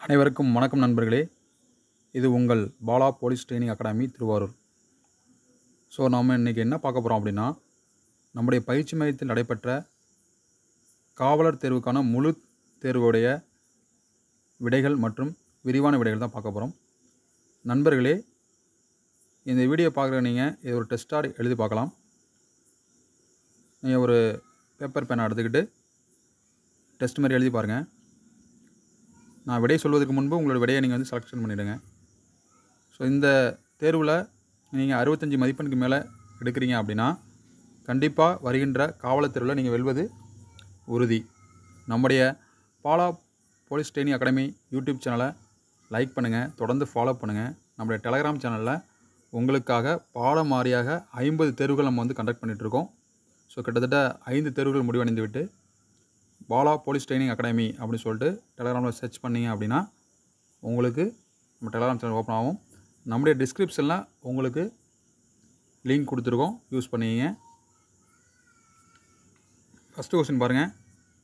அனைவருக்கும் வணக்கம் நண்பர்களே இது உங்கள் Bala police training academy Tiruvarur so நாம் இன்றைக்கி என்ன பார்க்க போகிறோம் அப்படின்னா நம்முடைய பயிற்சி மையத்தில் நடைபெற்ற காவலர் தேர்வுக்கான முழு தேர்வுடைய விடைகள் மற்றும் விரிவான விடைகள் தான் பார்க்க போகிறோம் நண்பர்களே இந்த வீடியோ பார்க்குற நீங்கள் இது ஒரு டெஸ்ட்டாக எழுதி பார்க்கலாம் நீங்கள் ஒரு பேப்பர் பேனை எடுத்துக்கிட்டு டெஸ்ட் மாதிரி எழுதி பாருங்கள் நான் விடை சொல்வதற்கு முன்பு உங்களோட விடையை நீங்கள் வந்து செலெக்ஷன் பண்ணிவிடுங்க ஸோ இந்த தேர்வில் நீங்கள் அறுபத்தஞ்சி மதிப்பெண்ணுக்கு மேலே எடுக்கிறீங்க அப்படின்னா கண்டிப்பாக வருகின்ற காவலர் தேர்வில் நீங்கள் வெல்வது உறுதி நம்முடைய Bala police training academy YouTube சேனலை லைக் பண்ணுங்கள் தொடர்ந்து ஃபாலோ பண்ணுங்கள் நம்முடைய டெலகிராம் சேனலில் உங்களுக்காக பாடம் வாரியாக ஐம்பது தேர்வுகள் நம்ம வந்து கண்டக்ட் பண்ணிகிட்ருக்கோம் ஸோ கிட்டத்தட்ட ஐந்து தேர்வுகள் முடிவடைந்து விட்டு பாலா போலீஸ் ட்ரைனிங் அகாடமி அப்படின்னு சொல்லிட்டு டெலகிராமில் சர்ச் பண்ணீங்க அப்படின்னா உங்களுக்கு நம்ம டெலகிராம் சேனல் ஓப்பன் ஆகும் நம்முடைய டிஸ்கிரிப்ஷனில் உங்களுக்கு லிங்க் கொடுத்துருக்கோம் யூஸ் பண்ணிக்கிங்க ஃபஸ்ட்டு கொஸ்டின் பாருங்கள்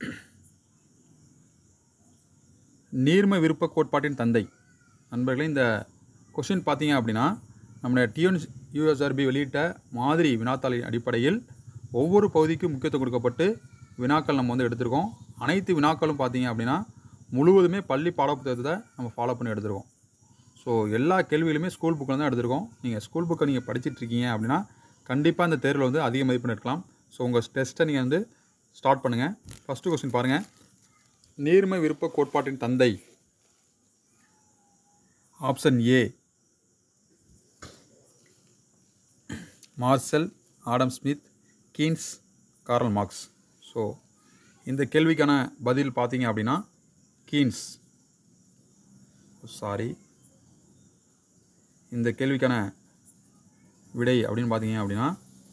நீர்ம விருப்ப கோட்பாட்டின் தந்தை நண்பர்களே இந்த கொஸ்டின் பார்த்தீங்க அப்படின்னா நம்முடைய டிஎன் யூஎஸ்ஆர்பி வெளியிட்ட மாதிரி வினாத்தாளின் அடிப்படையில் ஒவ்வொரு பகுதிக்கும் முக்கியத்துவம் கொடுக்கப்பட்டு வினாக்கள் நம்ம வந்து எடுத்திருக்கோம் அனைத்து வினாக்களும் பார்த்தீங்க அப்படின்னா முழுவதுமே பள்ளி பாடப்புத்தகத்தை நம்ம ஃபாலோ பண்ணி எடுத்திருக்கோம் ஸோ எல்லா கேள்விகளுமே ஸ்கூல் புக்கில் தான் எடுத்திருக்கோம் நீங்கள் ஸ்கூல் புக்கை நீங்கள் படிச்சிட்டு இருக்கீங்க அப்படின்னா கண்டிப்பாக இந்த தேர்வில் வந்து அதிக மதிப்பெண் எடுக்கலாம் ஸோ உங்கள் டெஸ்ட்டை நீங்கள் வந்து ஸ்டார்ட் பண்ணுங்கள் ஃபஸ்ட்டு கொஸ்டின் பாருங்கள் நீர்மை விருப்ப கோட்பாட்டின் தந்தை option A Marshall Adam Smith Keynes Karl Marx so இந்த கேள்விக்கான பதில் பார்த்தீங்க அப்படின்னா கீன்ஸ் சாரி இந்த கேள்விக்கான விடை அப்படின்னு பார்த்தீங்க அப்படின்னா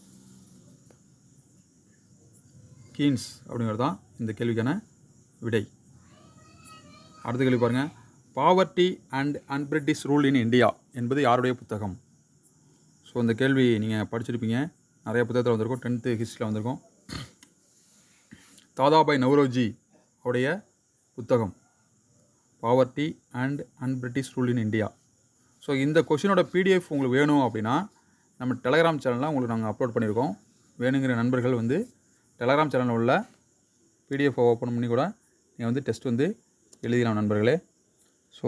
கீன்ஸ் அப்படிங்கிறது தான் இந்த கேள்விக்கான விடை அடுத்த கேள்வி பாருங்கள் poverty and unbritish rule in India என்பது யாருடைய புத்தகம் ஸோ இந்த கேள்வி நீங்கள் படிச்சிருப்பீங்க நிறைய புத்தகத்தில் வந்திருக்கும் டென்த்து ஹிஸ்ட்ரியில் வந்திருக்கும் தாதாபாய் நவ்ரோஜி உடைய புத்தகம் poverty and unbritish rule in India so இந்த கொஷினோட பிடிஎஃப் உங்களுக்கு வேணும் அப்படின்னா நம்ம டெலகிராம் சேனலில் உங்களுக்கு நாங்கள் அப்லோட் பண்ணியிருக்கோம் வேணுங்கிற நண்பர்கள் வந்து டெலகிராம் சேனலில் உள்ள பிடிஎஃப் ஓப்பன் பண்ணி கூட நீங்கள் வந்து டெஸ்ட் வந்து எழுதிக்கலாம் நண்பர்களே so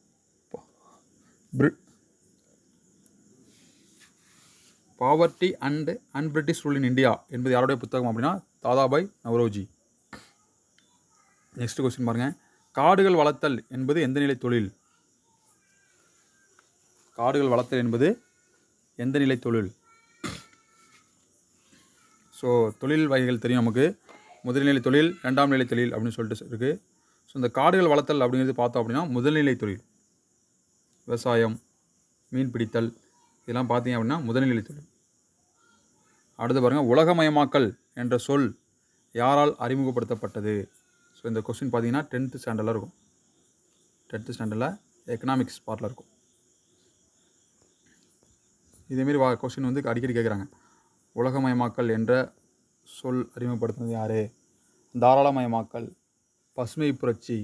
poverty and unbritish rule in India என்பது யாருடைய புத்தகம் அப்படின்னா தாதாபாய் நவரோஜி நெக்ஸ்ட் கொஸ்டின் பாருங்கள் காடுகள் வளர்த்தல் என்பது எந்த நிலை தொழில் காடுகள் வளர்த்தல் என்பது எந்த நிலை தொழில் ஸோ தொழில் வகைகள் தெரியும் நமக்கு முதல்நிலை தொழில் ரெண்டாம் நிலை தொழில் அப்படின்னு சொல்லிட்டு இருக்குது ஸோ இந்த காடுகள் வளர்த்தல் அப்படிங்கிறது பார்த்தோம் அப்படின்னா முதல்நிலை தொழில் விவசாயம் மீன் பிடித்தல் இதெல்லாம் பார்த்தீங்க அப்படின்னா முதல்நிலை தொழில் அடுத்து பாருங்கள் உலகமயமாக்கல் என்ற சொல் யாரால் அறிமுகப்படுத்தப்பட்டது ஸோ இந்த கொஸ்டின் பார்த்தீங்கன்னா டென்த்து ஸ்டாண்டர்டில் இருக்கும் டென்த்து ஸ்டாண்டர்டில் எக்கனாமிக்ஸ் பார்ட்டில் இருக்கும் இதேமாரி வா கொஸ்டின் வந்து அடிக்கடி கேட்குறாங்க உலகமயமாக்கல் என்ற சொல் அறிமுகப்படுத்தினது யார் தாராளமயமாக்கல் பசுமை புரட்சி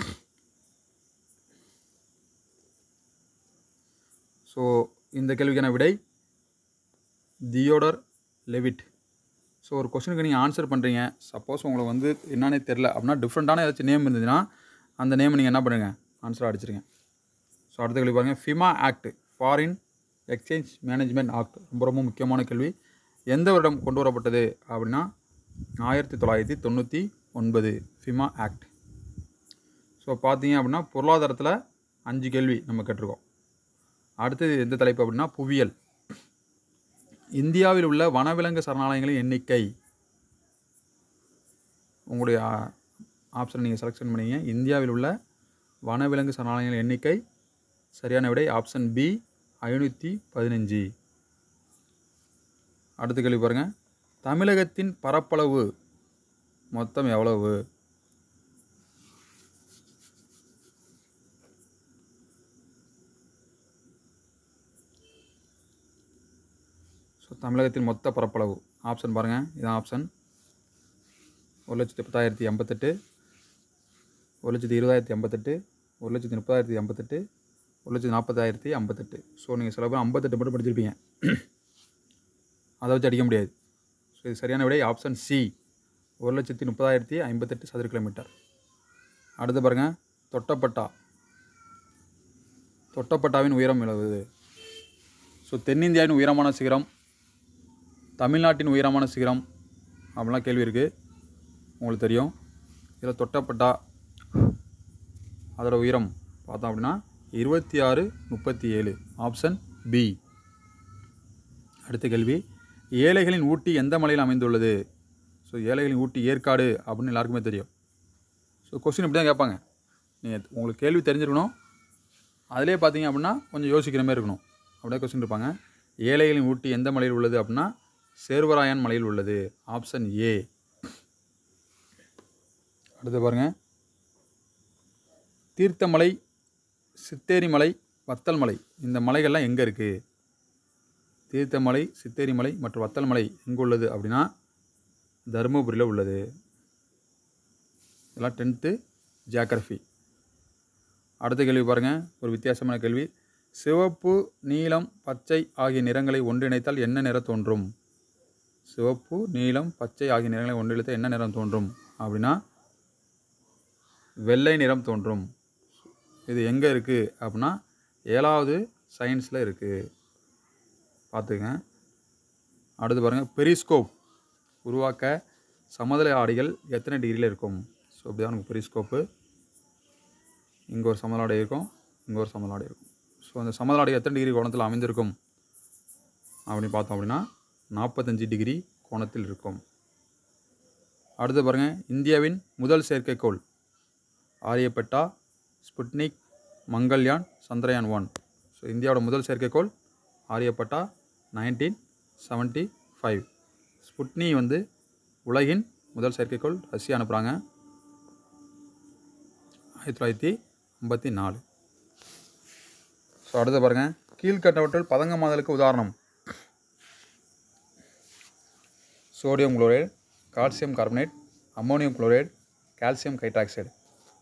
ஸோ இந்த கேள்விக்கான விடை தியோடர் லெவிட் ஸோ ஒரு கொஸ்டினுக்கு நீங்கள் ஆன்சர் பண்ணுறீங்க சப்போஸ் உங்களுக்கு வந்து என்னன்னே தெரில அப்படின்னா டிஃப்ரெண்ட்டான ஏதாச்சும் நேம் இருந்ததுன்னா அந்த நேமை நீங்கள் என்ன பண்ணுங்கள் ஆன்சராக அடிச்சிருங்க ஸோ அடுத்த கேள்வி பாருங்கள் FEMA act foreign exchange management act ரொம்ப ரொம்ப முக்கியமான கேள்வி எந்த வருடம் கொண்டு வரப்பட்டது அப்படின்னா ஆயிரத்தி தொள்ளாயிரத்தி தொண்ணூற்றி ஒன்பது ஃபிமா ஆக்ட் ஸோ பார்த்தீங்க அப்படின்னா பொருளாதாரத்தில் அஞ்சு கேள்வி நம்ம கேட்டிருக்கோம் அடுத்தது எந்த தலைப்பு அப்படின்னா புவியியல் இந்தியாவில் உள்ள வனவிலங்கு சரணாலயங்களின் எண்ணிக்கை உங்களுடைய ஆப்ஷன் நீங்கள் செலெக்ஷன் பண்ணீங்க இந்தியாவில் உள்ள வனவிலங்கு சரணாலயங்களின் எண்ணிக்கை சரியான விடை ஆப்ஷன் பி ஐநூற்றி பதினஞ்சு அடுத்த கேள்வி பாருங்கள் தமிழகத்தின் பரப்பளவு மொத்தம் எவ்வளவு ஸோ தமிழகத்தின் மொத்த பரப்பளவு ஆப்ஷன் பாருங்கள் இதான் ஆப்ஷன் ஒரு லட்சத்தி பத்தாயிரத்தி எண்பத்தெட்டு ஒரு லட்சத்தி இருபதாயிரத்தி எண்பத்தெட்டு ஒரு லட்சத்தி முப்பதாயிரத்தி ஐம்பத்தெட்டு ஒரு லட்சத்தி நாற்பதாயிரத்தி ஐம்பத்தெட்டு ஸோ நீங்கள் சில பேர் ஐம்பத்தெட்டு மட்டும் படிச்சிருப்பீங்க அதை வச்சு அடிக்க முடியாது ஸோ இது சரியான விடை ஆப்ஷன் சி ஒரு லட்சத்தி முப்பதாயிரத்தி ஐம்பத்தெட்டு சதுர கிலோமீட்டர் அடுத்து பாருங்கள் தொட்டப்பட்டா தொட்டப்பட்டாவின் உயரம் எவ்வளவு ஸோ தென்னிந்தியாவின் உயரமான சிகரம் தமிழ்நாட்டின் உயரமான சிகரம் அப்படிலாம் கேள்வி இருக்குது உங்களுக்கு தெரியும் இதில் தொட்டப்பட்டா அதோட உயரம் பார்த்தோம் அப்படின்னா இருபத்தி ஆறு முப்பத்தி ஏழு ஆப்ஷன் பி அடுத்த கேள்வி ஏழைகளின் ஊட்டி எந்த மலையில் அமைந்துள்ளது ஸோ ஏழைகளின் ஊட்டி ஏற்காடு அப்படின்னு எல்லாருக்குமே தெரியும் ஸோ கொஸ்டின் இப்படி தான் கேட்பாங்க நீங்கள் உங்களுக்கு கேள்வி தெரிஞ்சிருக்கணும் அதிலே பார்த்தீங்க அப்படின்னா கொஞ்சம் யோசிக்கிற மாதிரி இருக்கணும் அப்படியே கொஸ்டின் இருப்பாங்க ஏழைகளின் ஊட்டி எந்த மலையில் உள்ளது அப்படின்னா சேர்வராயன் மலையில் உள்ளது ஆப்ஷன் ஏ அடுத்து பாருங்கள் தீர்த்தமலை சித்தேரி மலை வத்தல் மலை இந்த மலைகள்லாம் எங்கே இருக்குது தீர்த்தமலை சித்தேரி மலை மற்றும் வத்தல் மலை எங்கே உள்ளது அப்படின்னா தருமபுரியில் உள்ளது இதெல்லாம் டென்த்து ஜியாகிரஃபி அடுத்த கேள்வி பாருங்கள் ஒரு வித்தியாசமான கேள்வி சிவப்பு நீலம் பச்சை ஆகிய நிறங்களை ஒன்றிணைத்தால் என்ன நிறம் தோன்றும் சிவப்பு நீலம் பச்சை ஆகிய நிறங்களை ஒன்றிணைத்தால் என்ன நிறம் தோன்றும் அப்படின்னா வெள்ளை நிறம் தோன்றும் இது எங்கே இருக்குது அப்படின்னா ஏழாவது சயின்ஸில் இருக்குது பார்த்துங்க அடுத்து பாருங்கள் பெரிஸ்கோப் உருவாக்க சமதள ஆடிகள் எத்தனை டிகிரியில் இருக்கும் ஸோ இப்படி தான் நமக்கு பெரிஸ்கோப்பு இங்கே ஒரு சமதள ஆடை இருக்கும் இங்கே ஒரு சமதள ஆடை இருக்கும் ஸோ அந்த சமதள ஆடை எத்தனை டிகிரி கோணத்தில் அமைந்திருக்கும் அப்படின்னு பார்த்தோம் அப்படின்னா நாற்பத்தஞ்சு டிகிரி கோணத்தில் இருக்கும் அடுத்து பாருங்கள் இந்தியாவின் முதல் செயற்கைக்கோள் Aryabhata Sputnik Mangalyaan Chandrayaan one so இந்தியாவோட முதல் செயற்கைக்கோள் Aryabhata nineteen seventy five Sputnik வந்து உலகின் முதல் செயற்கைக்கோள் ரஷ்யா அனுப்புகிறாங்க ஆயிரத்தி தொள்ளாயிரத்தி ஐம்பத்தி நாலு ஸோ அடுத்து பாருங்கள் கீழ்கண்டவற்றில் பதங்கமாதலுக்கு உதாரணம் sodium chloride calcium carbonate ammonium chloride calcium hydroxide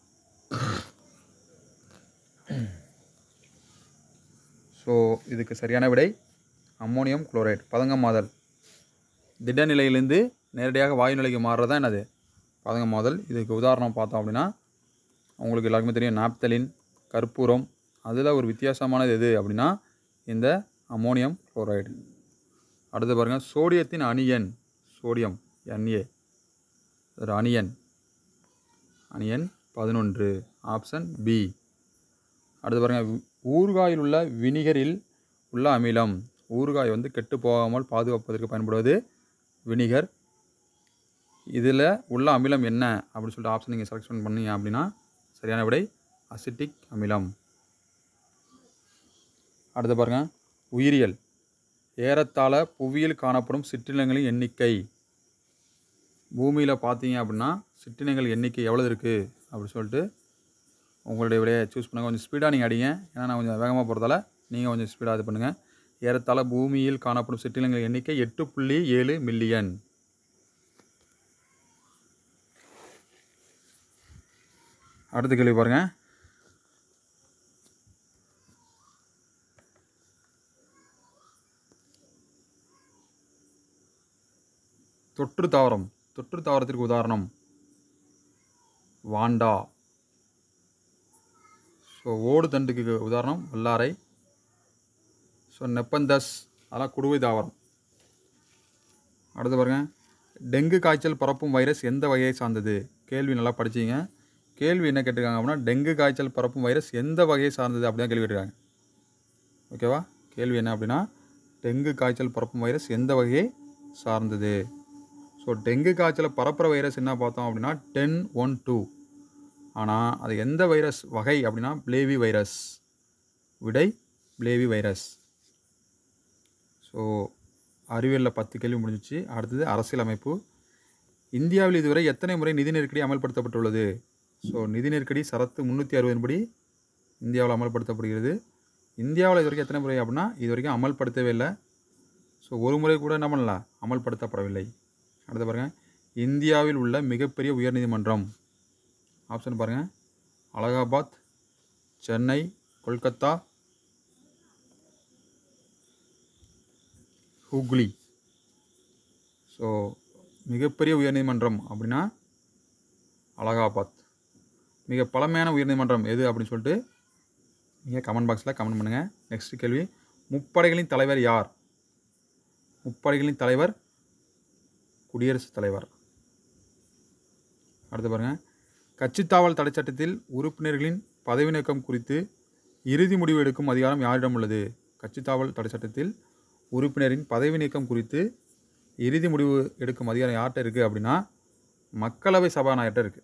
so இதுக்கு சரியான விடை அம்மோனியம் குளோரைடு பதங்கமாதல் திட நிலையிலிருந்து நேரடியாக வாயு நிலைக்கு மாறுறது தான் என்னது பதங்கமாதல் இதுக்கு உதாரணம் பார்த்தோம் அப்படின்னா உங்களுக்கு எல்லாருக்குமே தெரியும் நாப்தலின் கற்பூரம் அதில் ஒரு வித்தியாசமானது எது அப்படின்னா இந்த அம்மோனியம் குளோரைடு அடுத்து பாருங்கள் சோடியத்தின் அணியன் சோடியம் என்ஏ ஒரு அணியன் அணியன் பதினொன்று ஆப்ஷன் பி அடுத்து பாருங்கள் ஊறுகாயில் உள்ள வினிகரில் உள்ள அமிலம் ஊறுகாய் வந்து கெட்டு போகாமல் பாதுகாப்பதற்கு பயன்படுவது வினிகர் இதில் உள்ள அமிலம் என்ன அப்படின்னு சொல்லிட்டு ஆப்ஷன் நீங்கள் செலக்ஷன் பண்ணீங்க அப்படின்னா சரியான விடை அசிட்டிக் அமிலம் அடுத்து பாருங்கள் உயிரியல் ஏறத்தாழ புவியில் காணப்படும் சிற்றினங்களின் எண்ணிக்கை பூமியில் பார்த்தீங்க அப்படின்னா சிற்றினங்கள் எண்ணிக்கை எவ்வளோ இருக்குது அப்படி சொல்லிட்டு உங்களுடைய விடையை சூஸ் பண்ணுங்கள் கொஞ்சம் ஸ்பீடாக நீங்கள் அடிங்க ஏன்னா நான் கொஞ்சம் வேகமாக போகிறதால நீங்கள் கொஞ்சம் ஸ்பீடாக இது பண்ணுங்கள் ஏறத்தாழ பூமியில் காணப்படும் சிற்றினங்கள் எண்ணிக்கை எட்டு புள்ளி ஏழு மில்லியன் அடுத்த கேள்வி பாருங்கள் தொற்று தாவரம் தொற்று தாவரத்திற்கு உதாரணம் வாண்டா ஸோ ஓடு தண்டுக்கு உதாரணம் வல்லாரை ஸோ நெப்பந்தஸ் அதெல்லாம் குடுவை தாவரம் அடுத்து பாருங்க டெங்கு காய்ச்சல் பரப்பும் வைரஸ் எந்த வகையை சார்ந்தது கேள்வி நல்லா படிச்சீங்க கேள்வி என்ன கேட்டிருக்காங்க அப்படின்னா டெங்கு காய்ச்சல் பரப்பும் வைரஸ் எந்த வகையை சார்ந்தது அப்படி தான் கேள்வி கேட்டிருக்காங்க ஓகேவா கேள்வி என்ன அப்படின்னா டெங்கு காய்ச்சல் பரப்பும் வைரஸ் எந்த வகையை சார்ந்தது ஸோ டெங்கு காய்ச்சலை பரப்புகிற வைரஸ் என்ன பார்த்தோம் அப்படின்னா டென் ஒன் டூ ஆனால் அது எந்த வைரஸ் வகை அப்படின்னா பிளேவி வைரஸ் விடை பிளேவி வைரஸ் ஸோ அறிவியலில் பத்து கேள்வி முடிஞ்சிச்சு அடுத்தது அரசியல் அமைப்பு இந்தியாவில் இதுவரை எத்தனை முறை நிதி நெருக்கடி அமல்படுத்தப்பட்டுள்ளது ஸோ நிதி நெருக்கடி சரத்து முந்நூற்றி அறுபது படி இந்தியாவில் அமல்படுத்தப்படுகிறது இந்தியாவில் இது வரைக்கும் எத்தனை முறை அப்படின்னா இது வரைக்கும் அமல்படுத்தவே இல்லை ஸோ ஒரு முறை கூட என்ன பண்ணல அமல்படுத்தப்படவில்லை அடுத்து பாருங்கள் இந்தியாவில் உள்ள மிகப்பெரிய உயர்நீதிமன்றம் ஆப்ஷன் பாருங்கள் அலகாபாத் சென்னை கொல்கத்தா ஹுக்ளி ஸோ மிகப்பெரிய உயர்நீதிமன்றம் அப்படின்னா அலகாபாத் மிக பழமையான உயர்நீதிமன்றம் எது அப்படின்னு சொல்லிட்டு நீங்கள் கமெண்ட் பாக்ஸில் கமெண்ட் பண்ணுங்கள் நெக்ஸ்ட் கேள்வி முப்படைகளின் தலைவர் யார் முப்படைகளின் தலைவர் குடியரசுத் தலைவர் அடுத்து பாருங்கள் கட்சித்தாவல் தடை சட்டத்தில் உறுப்பினர்களின் பதவி நீக்கம் குறித்து இறுதி முடிவு எடுக்கும் அதிகாரம் யாரிடம் உள்ளது கட்சித்தாவல் தடை சட்டத்தில் உறுப்பினரின் பதவி நீக்கம் குறித்து இறுதி முடிவு எடுக்கும் அதிகாரம் யார்கிட்ட இருக்குது அப்படின்னா மக்களவை சபாநாயகர்கிட்ட இருக்குது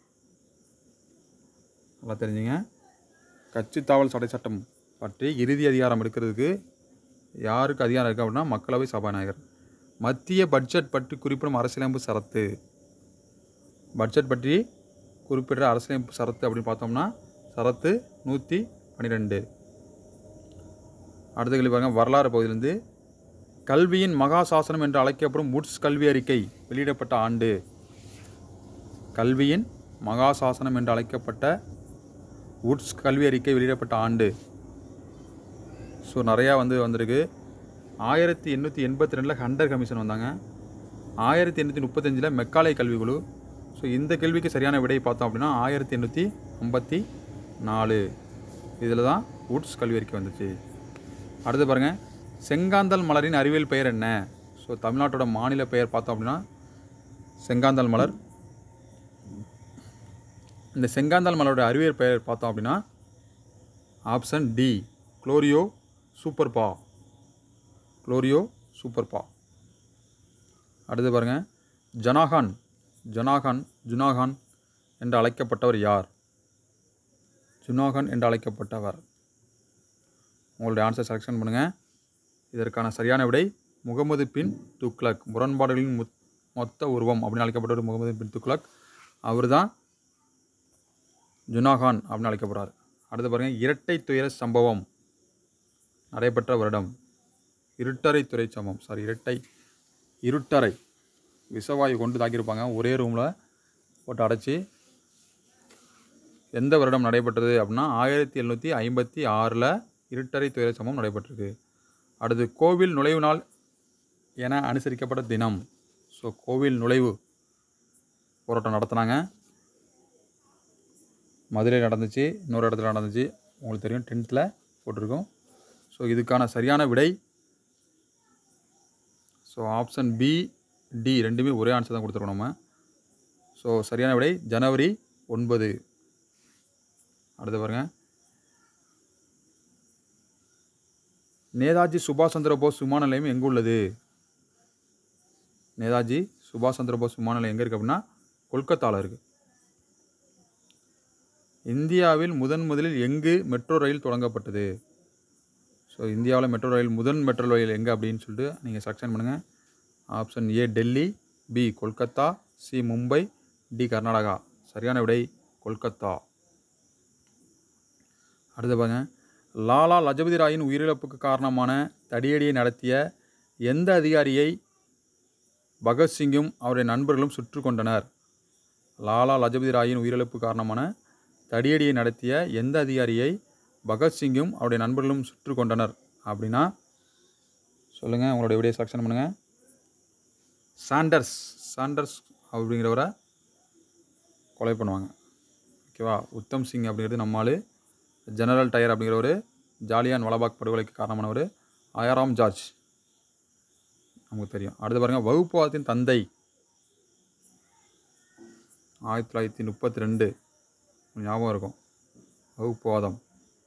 நல்லா தெரிஞ்சுங்க கட்சித்தாவல் தடை சட்டம் பற்றி இறுதி அதிகாரம் எடுக்கிறதுக்கு யாருக்கு அதிகாரம் இருக்குது அப்படின்னா மக்களவை சபாநாயகர் மத்திய பட்ஜெட் பற்றி குறிப்பிடும் அரசியலமைப்பு சரத்து பட்ஜெட் பற்றி குறிப்பிடுற அரசியலமைப்பு சரத்து அப்படின்னு பார்த்தோம்னா சரத்து நூற்றி பன்னிரெண்டு அடுத்த கேள்வி பாருங்க வரலாறு பகுதியிலிருந்து கல்வியின் மகா சாசனம் என்று அழைக்கப்படும் வுட்ஸ் கல்வி அறிக்கை வெளியிடப்பட்ட ஆண்டு கல்வியின் மகா சாசனம் என்று அழைக்கப்பட்ட வுட்ஸ் கல்வி அறிக்கை வெளியிடப்பட்ட ஆண்டு ஸோ நிறையா வந்து வந்திருக்கு ஆயிரத்தி எண்ணூற்றி எண்பத்தி ரெண்டில் ஹண்டர் கமிஷன் வந்தாங்க ஆயிரத்தி எண்ணூற்றி முப்பத்தஞ்சில் மெக்காலை கல்விக்குழு ஸோ இந்த கேள்விக்கு சரியான விடை பார்த்தோம் அப்படின்னா ஆயிரத்தி எண்ணூற்றி ஐம்பத்தி நாலு இதில் தான் வுட்ஸ் கல்வி அறிக்கை வந்துச்சு அடுத்து பாருங்கள் செங்காந்தல் மலரின் அறிவியல் பெயர் என்ன ஸோ தமிழ்நாட்டோட மாநில பெயர் பார்த்தோம் அப்படின்னா செங்காந்தல் மலர் இந்த செங்காந்தல் மலரோட அறிவியல் பெயர் பார்த்தோம் அப்படின்னா ஆப்ஷன் டி குளோரியோ சூப்பர் பா குளோரியோ சூப்பர் பா அடுத்து பாருங்கள் ஜனாகான் ஜனாகான் ஜுனாகான் என்று அழைக்கப்பட்டவர் யார் ஜுனாகான் என்று அழைக்கப்பட்டவர் உங்களுடைய ஆன்சர் செலெக்ஷன் பண்ணுங்கள் இதற்கான சரியான விடை முகமது பின் துக்ளக் முரண்பாடுகளின் முத் மொத்த உருவம் அப்படின்னு அழைக்கப்பட்டவர் முகமது பின் துக்ளக் அவர் தான் ஜுனாகான் அப்படின்னு அழைக்கப்படுறார் அடுத்து பாருங்கள் இரட்டை துயர சம்பவம் நடைபெற்ற வருடம் இருட்டறை துறை சம்பவம் சாரி இரட்டை இருட்டறை விஷவாயு கொண்டு தாக்கியிருப்பாங்க ஒரே ரூமில் போட்டு அடைச்சி எந்த வருடம் நடைபெற்றது அப்படின்னா ஆயிரத்தி எழுநூற்றி ஐம்பத்தி ஆறில் இருட்டறை துயர சம்பவம் நடைபெற்றிருக்கு அடுத்து கோவில் நுழைவு நாள் என அனுசரிக்கப்பட்ட தினம் ஸோ கோவில் நுழைவு போராட்டம் நடத்தினாங்க மதுரை நடந்துச்சு இன்னொரு இடத்துல நடந்துச்சு உங்களுக்கு தெரியும் டென்த்தில் போட்டிருக்கோம் ஸோ இதுக்கான சரியான விடை ஸோ ஆப்ஷன் பி டி ரெண்டுமே ஒரே ஆன்சர் தான் கொடுத்துருக்கோம் நம்ம ஸோ சரியான விடை ஜனவரி ஒன்பது அடுத்து பாருங்க நேதாஜி சுபாஷ் சந்திர போஸ் விமான நிலையம் எங்கே உள்ளது நேதாஜி சுபாஷ் சந்திர போஸ் விமான நிலையம் எங்கே இருக்குது அப்படின்னா கொல்கத்தாவில் இருக்குது இந்தியாவில் முதன் முதலில் எங்கு மெட்ரோ ரயில் தொடங்கப்பட்டது ஸோ இந்தியாவில் மெட்ரோ ரயில் முதன் மெட்ரோ ரயில் எங்கே அப்படின்னு சொல்லிட்டு நீங்கள் செலக்ஷன் பண்ணுங்கள் option A Delhi B Kolkata C Mumbai D Karnataka சரியான விடை கொல்கத்தா அடுத்து பாருங்க லாலா லஜபதி ராயின் உயிரிழப்புக்கு காரணமான தடியடியை நடத்திய எந்த அதிகாரியை பகத்சிங்கும் அவருடைய நண்பர்களும் சுற்று கொண்டனர் லாலா லஜபதி ராயின் உயிரிழப்பு காரணமான தடியடியை நடத்திய எந்த அதிகாரியை பகத்சிங்கும் அவருடைய நண்பர்களும் சுற்று கொண்டனர் அப்படின்னா சொல்லுங்கள் உங்களுடைய விடையை செலக்ஷன் பண்ணுங்கள் சாண்டர்ஸ் சாண்டர்ஸ் அப்படிங்கிறவரை கொலை பண்ணுவாங்க ஓகேவா உத்தம் சிங் அப்படிங்கிறது நம்மால் ஜெனரல் டயர் அப்படிங்கிறவர் ஜாலியான் வலபாக் படுகொலைக்கு காரணமானவர் ஆயாராம் ஜார்ஜ் நமக்கு தெரியும் அடுத்து பாருங்கள் வகுப்புவாதத்தின் தந்தை ஆயிரத்தி தொள்ளாயிரத்தி முப்பத்தி ரெண்டு ஞாபகம் இருக்கும் வகுப்புவாதம்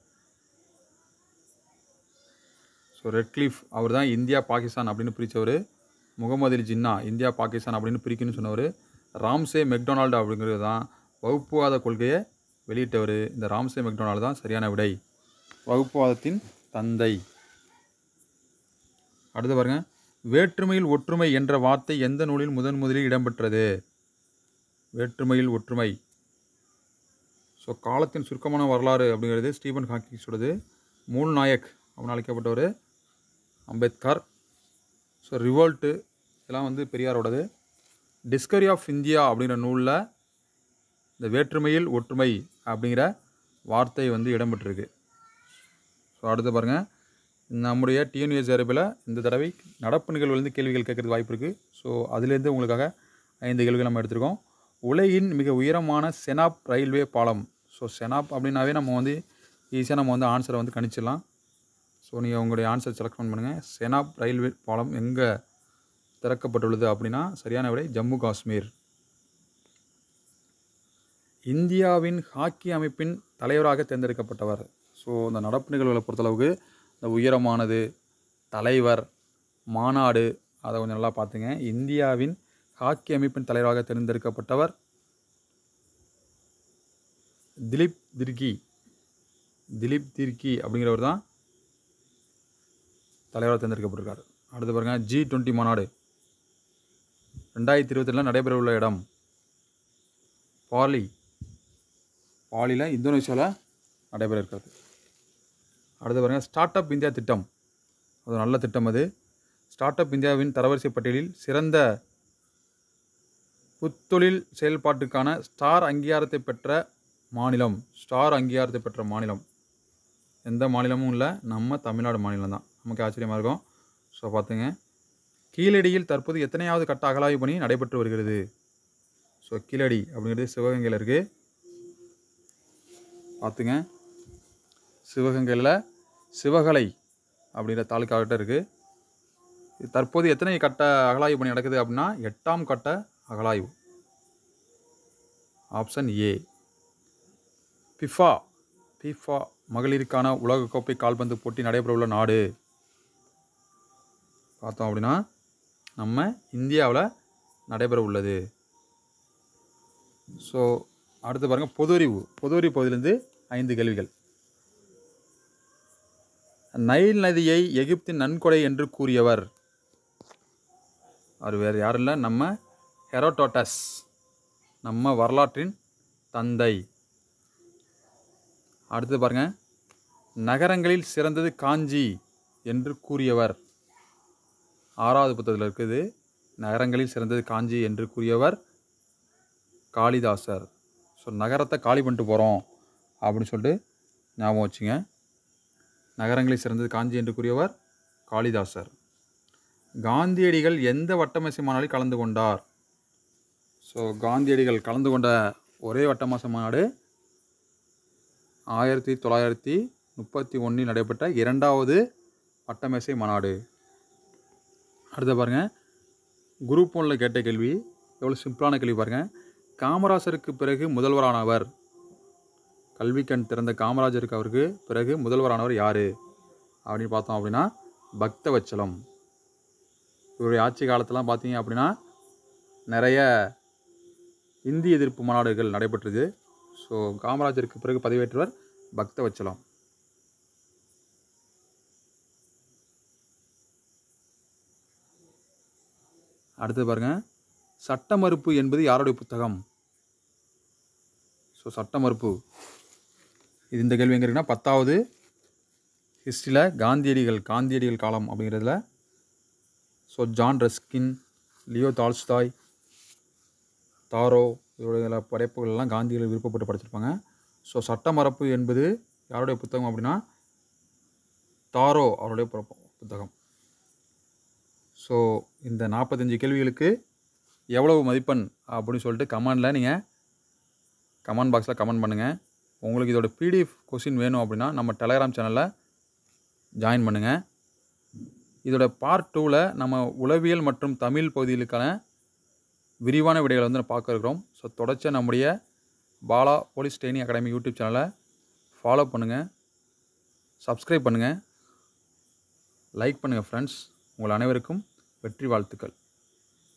ஸோ ரெட்க்ளிஃப் அவர் தான் இந்தியா பாகிஸ்தான் அப்படின்னு பிரித்தவர் முகமது அலி ஜின்னா இந்தியா பாகிஸ்தான் அப்படின்னு பிரிக்கணும்னு சொன்னவர் ராம்சே மெக்டொனால்டு அப்படிங்கிறது தான் வகுப்புவாத கொள்கையை வெளியிட்டவர் இந்த ராம்சே மெக்டொனால்டு தான் சரியான விடை வகுப்புவாதத்தின் தந்தை அடுத்து பாருங்க வேற்றுமையில் ஒற்றுமை என்ற வார்த்தை எந்த நூலில் முதன் முதலில் இடம்பெற்றது வேற்றுமையில் ஒற்றுமை ஸோ காலத்தின் சுருக்கமான வரலாறு அப்படிங்கிறது ஸ்டீபன் ஹாக்கிங்ஸோடது மூல் நாயக் அப்படின்னு அழைக்கப்பட்டவர் அம்பேத்கர் ஸோ ரிவோல்ட்டு இதெல்லாம் வந்து பெரியாரோடது டிஸ்கவரி ஆஃப் இந்தியா அப்படிங்கிற நூலில் இந்த வேற்றுமையில் ஒற்றுமை அப்படிங்கிற வார்த்தை வந்து இடம்பெற்றிருக்கு ஸோ அடுத்து பாருங்கள் நம்முடைய டிஎன்யூஎஸ் அரபில் இந்த தடவை நடப்பு நிகழ்வுலேருந்து கேள்விகள் கேட்கறதுக்கு வாய்ப்பு இருக்குது ஸோ அதுலேருந்து உங்களுக்காக ஐந்து கேள்விகள் நம்ம எடுத்திருக்கோம் உலகின் மிக உயரமான செனாப் ரயில்வே பாலம் ஸோ செனாப் அப்படின்னாவே நம்ம வந்து ஈஸியாக நம்ம வந்து ஆன்சரை வந்து கணிச்சிடலாம் ஸோ நீங்கள் உங்களுடைய ஆன்சர் செலக்ட் பண்ணுங்கள் செனாப் ரயில்வே பாலம் எங்கே திறக்கப்பட்டுள்ளது அப்படின்னா சரியான விடை ஜம்மு காஷ்மீர் இந்தியாவின் ஹாக்கி அமைப்பின் தலைவராக தேர்ந்தெடுக்கப்பட்டவர் ஸோ இந்த நடப்பு நிகழ்வுகளை பொறுத்தளவுக்கு இந்த உயரமானது தலைவர் மாநாடு அதை கொஞ்சம் நல்லா பார்த்துங்க இந்தியாவின் ஹாக்கி அமைப்பின் தலைவராக தேர்ந்தெடுக்கப்பட்டவர் திலீப் திர்கி திலீப் திர்கி அப்படிங்கிறவர் தான் தலைவராக தேர்ந்தெடுக்கப்பட்டிருக்கார் அடுத்து பாருங்க ஜி டுவெண்ட்டி மாநாடு ரெண்டாயிரத்தி இருபத்தில நடைபெற உள்ள இடம் பாலி பாலியில் இந்தோனேஷியாவில் நடைபெற இருக்கிறது அடுத்து பாருங்கள் ஸ்டார்ட் அப் இந்தியா திட்டம் அது ஒரு நல்ல திட்டம் அது ஸ்டார்ட் அப் இந்தியாவின் தரவரிசை பட்டியலில் சிறந்த புத்தொழில் செயல்பாட்டுக்கான ஸ்டார் அங்கீகாரத்தை பெற்ற மாநிலம் ஸ்டார் அங்கீகாரத்தை பெற்ற மாநிலம் எந்த மாநிலமும் இல்லை நம்ம தமிழ்நாடு மாநிலம் தான் நமக்கு ஆச்சரியமாக இருக்கும் ஸோ பார்த்துங்க கீழடியில் தற்போது எத்தனையாவது கட்ட அகலாய்வு பணி நடைபெற்று வருகிறது ஸோ கீழடி அப்படிங்கிறது சிவகங்கையில் இருக்குது பார்த்துங்க சிவகங்கையில் சிவகலை அப்படிங்கிற தாலுக்காகிட்ட இருக்குது இது தற்போது எத்தனை கட்ட அகலாய்வு பணி நடக்குது அப்படின்னா எட்டாம் கட்ட அகலாய்வு ஆப்ஷன் ஏ பிஃபா பிஃபா மகளிருக்கான உலகக்கோப்பை கால்பந்து போட்டி நடைபெற உள்ள நாடு பார்த்தோம் அப்படின்னா நம்ம இந்தியாவில் நடைபெற உள்ளது ஸோ அடுத்து பாருங்கள் பொது அறிவு பொது அறிவு பகுதியிலேருந்து ஐந்து கேள்விகள் நைல் நதியை எகிப்தின் நன்கொடை என்று கூறியவர் அவர் வேறு யாரும் இல்லை நம்ம ஹெரோடோட்டஸ் நம்ம வரலாற்றின் தந்தை அடுத்து பாருங்க நகரங்களில் சிறந்தது காஞ்சி என்று கூறியவர் ஆறாவது புத்தகத்தில் இருக்குது நகரங்களில் சிறந்தது காஞ்சி என்று கூறியவர் காளிதாசர் ஸோ நகரத்தை காலி பண்ணிட்டு போகிறோம் அப்படின்னு சொல்லிட்டு ஞாபகம் வச்சுங்க நகரங்களில் சிறந்தது காஞ்சி என்று கூறியவர் காளிதாசர் காந்தியடிகள் எந்த வட்டமேசை மாநாட்டில் கலந்து கொண்டார் ஸோ காந்தியடிகள் கலந்து கொண்ட ஒரே வட்டமேசை மாநாடு ஆயிரத்தி தொள்ளாயிரத்தி முப்பத்தி ஒன்றில் நடைபெற்ற இரண்டாவது வட்டமேசை மாநாடு அடுத்து பாருங்கள் குரூப் ஒன்றில் கேட்ட கேள்வி எவ்வளோ சிம்பிளான கேள்வி பாருங்கள் காமராசருக்கு பிறகு முதல்வரானவர் கல்வி கண் திறந்த காமராஜருக்கு அவருக்கு பிறகு முதல்வரானவர் யார் அப்படின்னு பார்த்தோம் அப்படின்னா பக்தவச்சலம் இவருடைய ஆட்சி காலத்தெல்லாம் பார்த்தீங்க அப்படின்னா நிறைய இந்தி எதிர்ப்பு மாநாடுகள் நடைபெற்றது ஸோ காமராஜருக்கு பிறகு பதவியேற்றவர் பக்தவச்சலம் அடுத்து பாருங்க சட்ட மறுப்பு என்பது யாருடைய புத்தகம் ஸோ சட்ட மறுப்பு இது இந்த கேள்வி எங்கே இருக்குன்னா பத்தாவது ஹிஸ்ட்ரியில் காந்தியடிகள் காந்தியடிகள் காலம் அப்படிங்கிறதுல so John Ruskin Leo Tolstoy Thoreau இவருடைய படைப்புகள் எல்லாம் காந்தியடிகள் விருப்பப்பட்டு படிச்சிருப்பாங்க ஸோ சட்ட மரப்பு என்பது யாருடைய புத்தகம் அப்படின்னா தாரோ அவருடைய புற- புத்தகம் ஸோ இந்த நாற்பத்தஞ்சு கேள்விகளுக்கு எவ்வளவு மதிப்பெண் அப்படின்னு சொல்லிட்டு கமெண்டில் நீங்கள் கமெண்ட் பாக்ஸில் கமெண்ட் பண்ணுங்கள் உங்களுக்கு இதோட பிடிஎஃப் கொஸ்டின் வேணும் அப்படின்னா நம்ம டெலகிராம் சேனலில் ஜாயின் பண்ணுங்கள் இதோட பார்ட் டூவில் நம்ம உளவியல் மற்றும் தமிழ் பகுதிகளுக்கான விரிவான விடைகளை வந்து பார்க்க இருக்கிறோம் ஸோ தொடர்ச்சியாக நம்முடைய Bala police training academy YouTube சேனலை ஃபாலோ பண்ணுங்கள் சப்ஸ்கிரைப் பண்ணுங்கள் லைக் பண்ணுங்கள் ஃப்ரெண்ட்ஸ் உங்கள் அனைவருக்கும் வெற்றி வாழ்த்துக்கள்